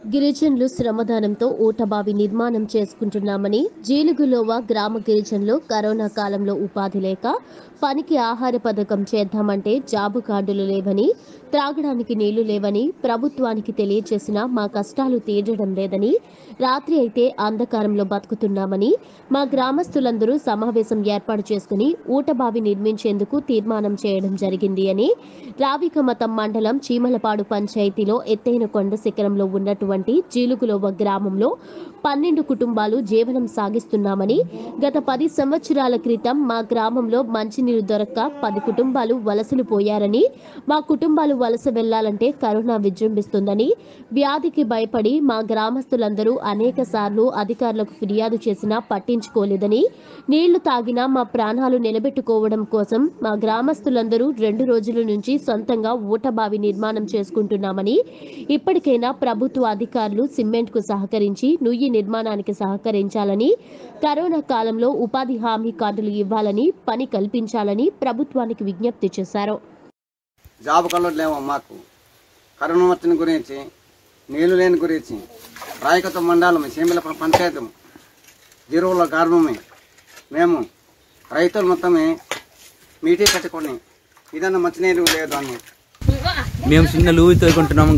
గిరిజనులు శ్రమదానంతో ఊటబావి నిర్మాణం చేసుకుంటున్నామని జీలుగులోవ గ్రామ గిరిజనులు కరోనా కాలంలో ఉపాధి లేక పనికి ఆహార పథకం చేద్దామంటే జాబు కార్డులు లేవని త్రాగడానికి నీళ్లు లేవని ప్రభుత్వానికి తెలియజేసినా మా కష్టాలు తీరడం లేదని రాత్రి అయితే అంధకారంలో బతుకుతున్నామని మా గ్రామస్తులందరూ సమావేశం ఏర్పాటు చేసుకుని ఊటబావి నిర్మించేందుకు తీర్మానం చేయడం జరిగింది అని రావికమతం మండలం చీమలపాడు పంచాయతీలో ఎత్తైన కొండ శిఖరంలో ఉన్నటువంటి జీలుగులోవ గ్రామంలో పన్నెండు కుటుంబాలు జీవనం సాగిస్తున్నామని గత పది సంవత్సరాల క్రితం మా గ్రామంలో మంచినీరు దొరక్క పది కుటుంబాలు వలసలు పోయారని మా కుటుంబాలు వలస వెళ్లాలంటే కరోనా విజృంభిస్తుందని వ్యాధికి భయపడి మా గ్రామస్తులందరూ అనేక సార్లు అధికారులకు ఫిర్యాదు చేసినా పట్టించుకోలేదని నీళ్లు తాగినా మా ప్రాణాలు నిలబెట్టుకోవడం కోసం మా గ్రామస్తులందరూ రెండు రోజుల నుంచి సొంతంగా ఊటబావి నిర్మాణం చేసుకుంటున్నామని ఇప్పటికైనా ప్రభుత్వ అధికారులు సిమెంట్ కు సహకరించి నుయ్యి నిర్మాణానికి సహకరించాలని కరోనా కాలంలో ఉపాధి హామీ కార్డులు ఇవ్వాలని పని కల్పించాలని ప్రభుత్వానికి విజ్ఞప్తి చేశారు జాబ్ కలర్ లేవు మాకు కరోనా వచ్చిన గురించి నీళ్లు లేని గురించి రాయకత మండలం సీమిల పంచాయతీ జీరోల కారణమే మేము రైతులు మొత్తమే మీటింగ్ పెట్టుకొని ఇదన్నా మంచినీరు లేదు అని మేము చిన్న లూవి తోడుకుంటున్నాము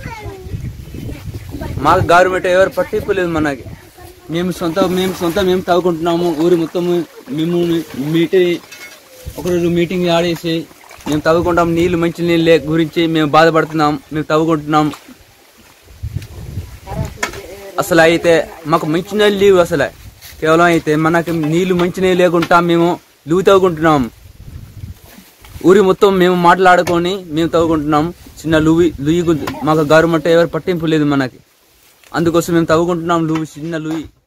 మాకు గవర్నమెంట్ ఎవరు పట్టింపులేదు మనకి మేము సొంత మేము సొంత మేము తవ్వుకుంటున్నాము ఊరి మొత్తం మేము మీటింగ్ ఒకరోజు మీటింగ్ ఆడేసి మేము తవ్వుకుంటాం నీళ్లు మంచి నీళ్ళు లే గురించి మేము బాధపడుతున్నాం మేము తవ్వుకుంటున్నాం అసలు అయితే మాకు మంచి నీళ్ళు లేవు అసలు కేవలం అయితే మనకి నీళ్లు మంచి నీళ్ళు లేకుండా మేము లూవి తవ్వుకుంటున్నాం ఊరి మొత్తం మేము మాట్లాడుకొని మేము తవ్వుకుంటున్నాం చిన్న లూవి లూయి మాకు గవర్నమెంట్ ఎవరు పట్టింపు లేదు మనకి అందుకోసం మేము తవ్వుకుంటున్నాం లూవి చిన్న లూయి